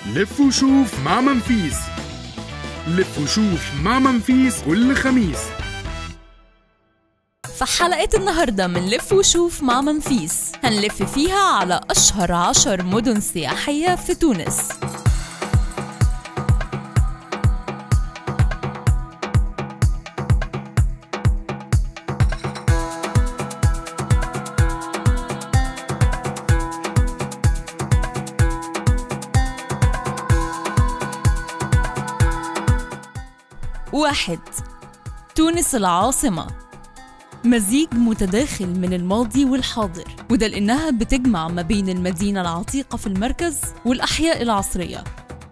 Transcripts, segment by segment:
لف وشوف مع منفيس لف وشوف مع منفيس كل خميس في حلقة النهاردة من لف وشوف مع منفيس هنلف فيها على أشهر عشر مدن سياحية في تونس واحد تونس العاصمة مزيج متداخل من الماضي والحاضر وده لأنها بتجمع ما بين المدينة العتيقة في المركز والأحياء العصرية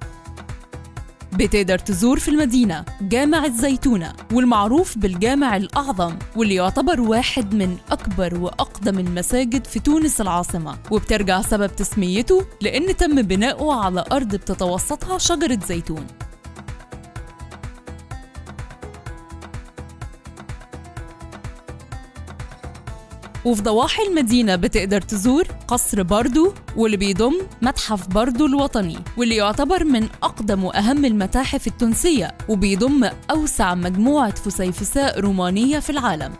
بتقدر تزور في المدينة جامع الزيتونة والمعروف بالجامع الأعظم واللي يعتبر واحد من أكبر وأقدم المساجد في تونس العاصمة وبترجع سبب تسميته لأن تم بناؤه على أرض بتتوسطها شجرة زيتون وفي ضواحي المدينة بتقدر تزور قصر باردو واللي بيضم متحف باردو الوطني واللي يعتبر من أقدم وأهم المتاحف التونسية وبيضم أوسع مجموعة فسيفساء رومانية في العالم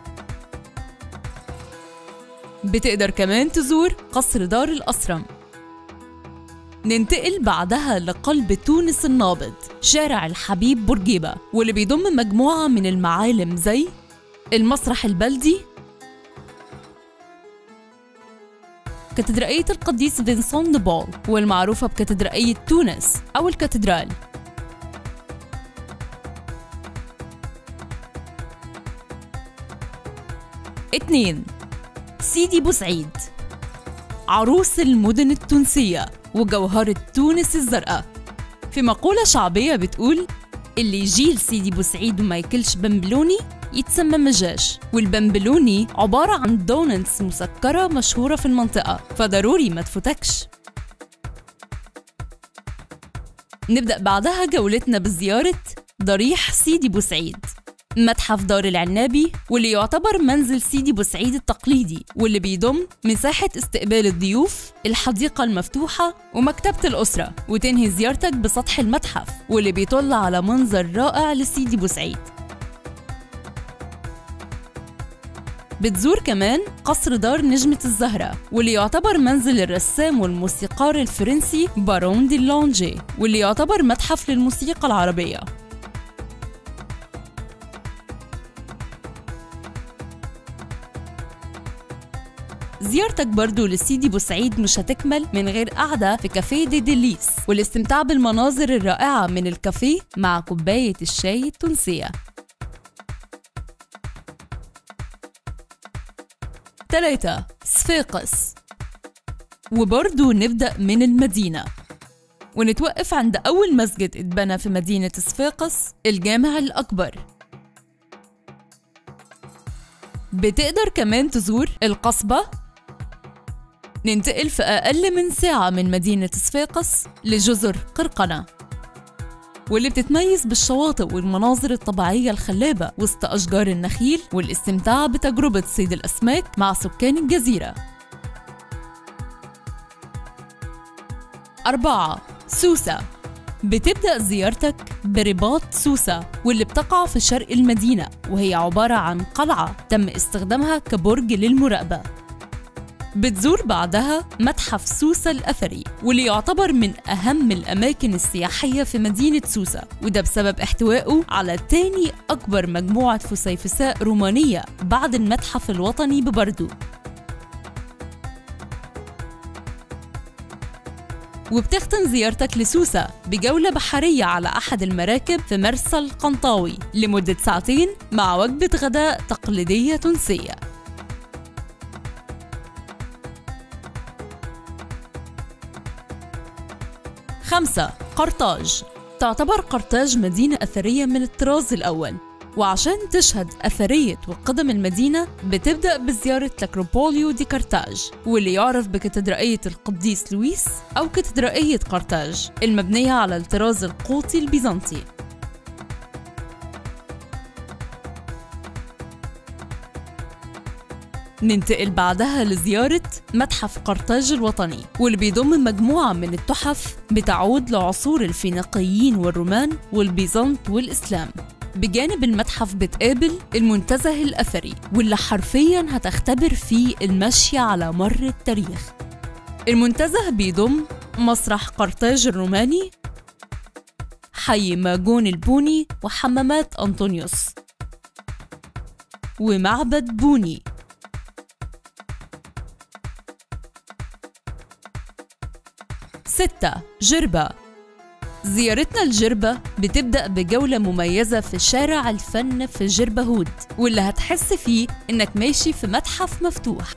بتقدر كمان تزور قصر دار الأسرم ننتقل بعدها لقلب تونس النابض شارع الحبيب بورقيبة واللي بيضم مجموعة من المعالم زي المسرح البلدي كاتدرائية القديس فينسون دي بول والمعروفة بكاتدرائية تونس أو الكاتدرال اتنين سيدي بوسعيد عروس المدن التونسية وجوهرة تونس الزرقاء في مقولة شعبية بتقول اللي يجي لسيدي بوسعيد وما ياكلش بمبلوني يتسمى مجاش والبمبلوني عبارة عن دونتس مسكرة مشهورة في المنطقة فضروري ما تفوتكش نبدأ بعدها جولتنا بزيارة ضريح سيدي بوسعيد متحف دار العنابي واللي يعتبر منزل سيدي بوسعيد التقليدي واللي بيضم مساحة استقبال الضيوف الحديقة المفتوحة ومكتبة الأسرة وتنهي زيارتك بسطح المتحف واللي بيطل على منظر رائع لسيدي بوسعيد بتزور كمان قصر دار نجمة الزهرة واللي يعتبر منزل الرسام والموسيقار الفرنسي بارون دي لونجي واللي يعتبر متحف للموسيقى العربية زيارتك برضو لسيدي بوسعيد مش هتكمل من غير قعدة في كافيه دي ديليس والاستمتاع بالمناظر الرائعة من الكافيه مع كوباية الشاي التونسية تلاتة صفاقس وبرضو نبدأ من المدينة ونتوقف عند أول مسجد اتبنى في مدينة صفاقس الجامع الأكبر بتقدر كمان تزور القصبة ننتقل في أقل من ساعة من مدينة صفاقس لجزر قرقنة واللي بتتميز بالشواطئ والمناظر الطبيعية الخلابة وسط أشجار النخيل والاستمتاع بتجربة صيد الأسماك مع سكان الجزيرة أربعة سوسة بتبدأ زيارتك برباط سوسة واللي بتقع في شرق المدينة وهي عبارة عن قلعة تم استخدامها كبرج للمراقبة بتزور بعدها متحف سوسة الأثري واللي يعتبر من أهم الأماكن السياحية في مدينة سوسة وده بسبب احتوائه على تاني أكبر مجموعة فسيفساء رومانية بعد المتحف الوطني ببردو وبتختم زيارتك لسوسة بجولة بحرية على أحد المراكب في مرسى القنطاوي لمدة ساعتين مع وجبة غداء تقليدية تونسية خمسة قرطاج تعتبر قرطاج مدينة أثرية من الطراز الأول وعشان تشهد أثرية وقدم المدينة بتبدأ بزيارة لاكروبوليو دي قرطاج واللي يعرف بكاتدرائية القديس لويس أو كاتدرائية قرطاج المبنية على الطراز القوطي البيزنطي ننتقل بعدها لزيارة متحف قرطاج الوطني واللي بيضم مجموعة من التحف بتعود لعصور الفينيقيين والرومان والبيزنط والإسلام بجانب المتحف بتقابل المنتزه الأثري واللي حرفيا هتختبر فيه المشي على مر التاريخ المنتزه بيضم مسرح قرطاج الروماني حي ماجون البوني وحمامات أنطونيوس ومعبد بوني ستة جربة زيارتنا لجربة بتبدأ بجولة مميزة في شارع الفن في جربة هود واللي هتحس فيه إنك ماشي في متحف مفتوح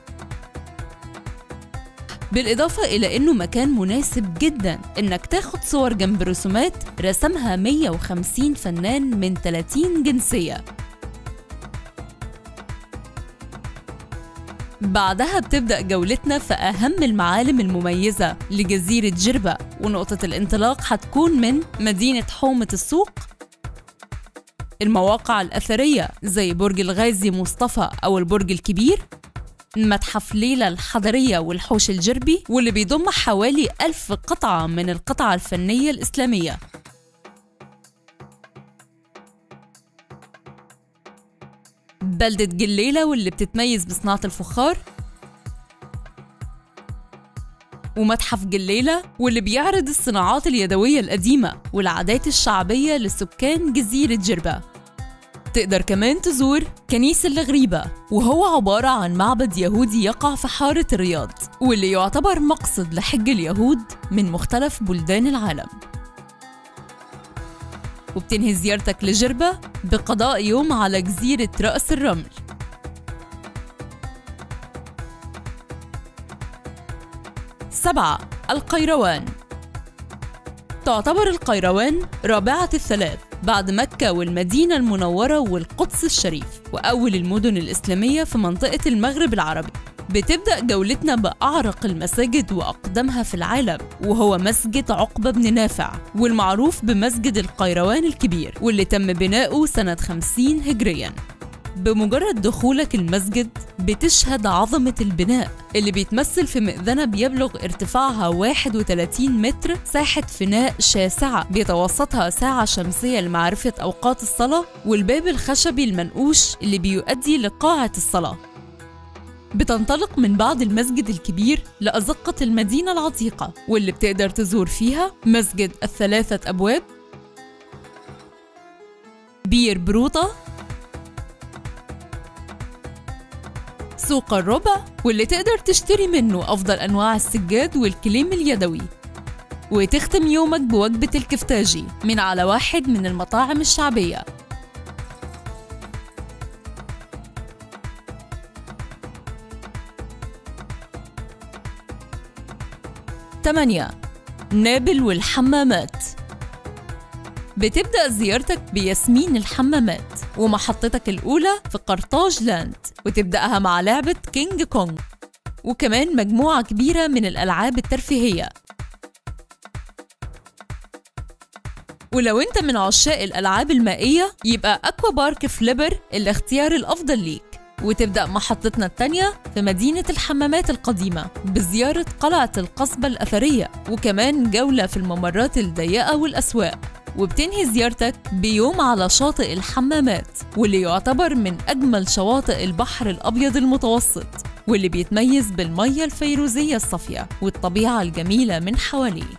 بالإضافة إلى إنه مكان مناسب جدا إنك تاخد صور جنب رسومات رسمها 150 فنان من 30 جنسية بعدها بتبدأ جولتنا في أهم المعالم المميزة لجزيرة جربة ونقطة الانطلاق هتكون من مدينة حومة السوق المواقع الأثرية زي برج الغازي مصطفى أو البرج الكبير متحف ليلى الحضرية والحوش الجربي واللي بيضم حوالي ألف قطعة من القطع الفنية الإسلامية بلدة جليلة واللي بتتميز بصناعة الفخار ومتحف جليلة واللي بيعرض الصناعات اليدوية القديمة والعادات الشعبية لسكان جزيرة جربة تقدر كمان تزور كنيسة الغريبة وهو عبارة عن معبد يهودي يقع في حارة الرياض واللي يعتبر مقصد لحج اليهود من مختلف بلدان العالم وبتنهي زيارتك لجربة بقضاء يوم على جزيرة رأس الرمل سبعة القيروان تعتبر القيروان رابعة الثلاث بعد مكة والمدينة المنورة والقدس الشريف وأول المدن الإسلامية في منطقة المغرب العربي بتبدأ جولتنا بأعرق المساجد وأقدمها في العالم وهو مسجد عقبة بن نافع والمعروف بمسجد القيروان الكبير واللي تم بناؤه سنة 50 هجرياً بمجرد دخولك المسجد بتشهد عظمة البناء اللي بيتمثل في مئذنة بيبلغ ارتفاعها 31 متر ساحة فناء شاسعة بيتوسطها ساعة شمسية لمعرفة أوقات الصلاة والباب الخشبي المنقوش اللي بيؤدي لقاعة الصلاة بتنطلق من بعد المسجد الكبير لأزقة المدينة العتيقة واللي بتقدر تزور فيها مسجد الثلاثة أبواب بير بروطة سوق الربع واللي تقدر تشتري منه أفضل أنواع السجاد والكليم اليدوي وتختم يومك بوجبة الكفتاجي من على واحد من المطاعم الشعبية تمانية نابل والحمامات بتبدأ زيارتك بياسمين الحمامات ومحطتك الأولى في قرطاج لاند وتبدأها مع لعبة كينج كونج وكمان مجموعة كبيرة من الألعاب الترفيهية ولو انت من عشاق الألعاب المائية يبقى أكوا بارك فليبر الاختيار الأفضل ليك وتبدأ محطتنا التانية في مدينة الحمامات القديمة بزيارة قلعة القصبة الأثرية وكمان جولة في الممرات الضيقة والأسواق وبتنهي زيارتك بيوم على شاطئ الحمامات واللي يعتبر من أجمل شواطئ البحر الأبيض المتوسط واللي بيتميز بالمية الفيروزية الصافية والطبيعة الجميلة من حواليه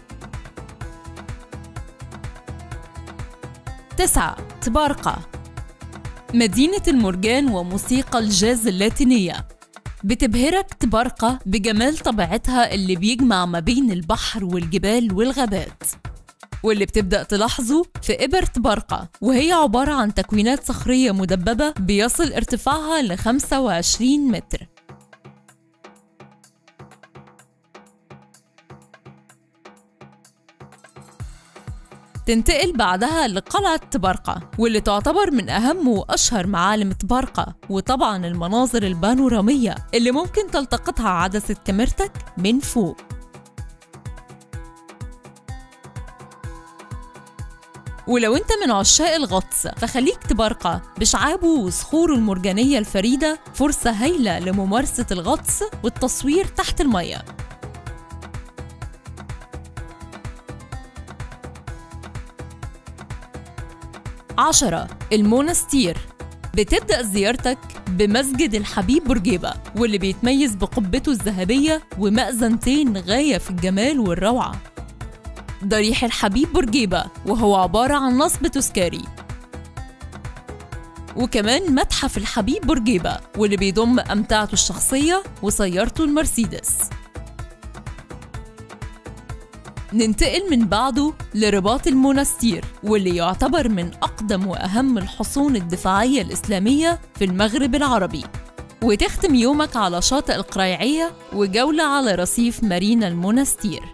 تسعة تبارقة مدينة المرجان وموسيقى الجاز اللاتينية بتبهرك تبارقة بجمال طبيعتها اللي بيجمع ما بين البحر والجبال والغابات واللي بتبدأ تلاحظه في إبر تبارقة وهي عبارة عن تكوينات صخرية مدببة بيصل ارتفاعها ل 25 متر تنتقل بعدها لقلعة تبارقة واللي تعتبر من أهم وأشهر معالم تبارقة وطبعا المناظر البانورامية اللي ممكن تلتقطها عدسة كاميرتك من فوق ولو انت من عشاق الغطس فخليك تبرقع بشعابه وصخوره المرجانية الفريدة فرصة هايلة لممارسة الغطس والتصوير تحت المية عشرة المونستير بتبدأ زيارتك بمسجد الحبيب بورجيبة واللي بيتميز بقبته الذهبية ومأذنتين غاية في الجمال والروعة ضريح الحبيب بورجيبة وهو عبارة عن نصب تذكاري وكمان متحف الحبيب بورجيبة واللي بيضم أمتعته الشخصية وسيارته المرسيدس ننتقل من بعده لرباط المونستير واللي يعتبر من أقدم وأهم الحصون الدفاعية الإسلامية في المغرب العربي وتختم يومك على شاطئ القريعية وجولة على رصيف مارينا المونستير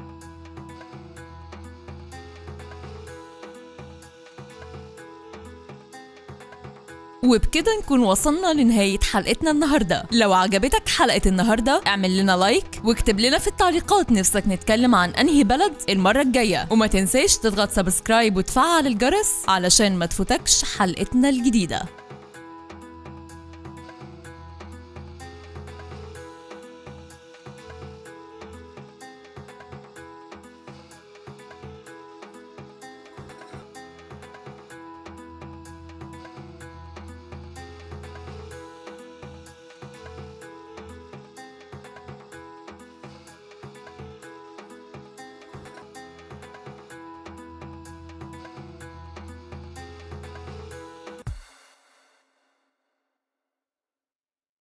وبكده نكون وصلنا لنهاية حلقتنا النهاردة لو عجبتك حلقة النهاردة اعمل لنا لايك واكتب لنا في التعليقات نفسك نتكلم عن انهي بلد المرة الجاية وما تنساش تضغط سبسكرايب وتفعل الجرس علشان ما تفوتكش حلقتنا الجديدة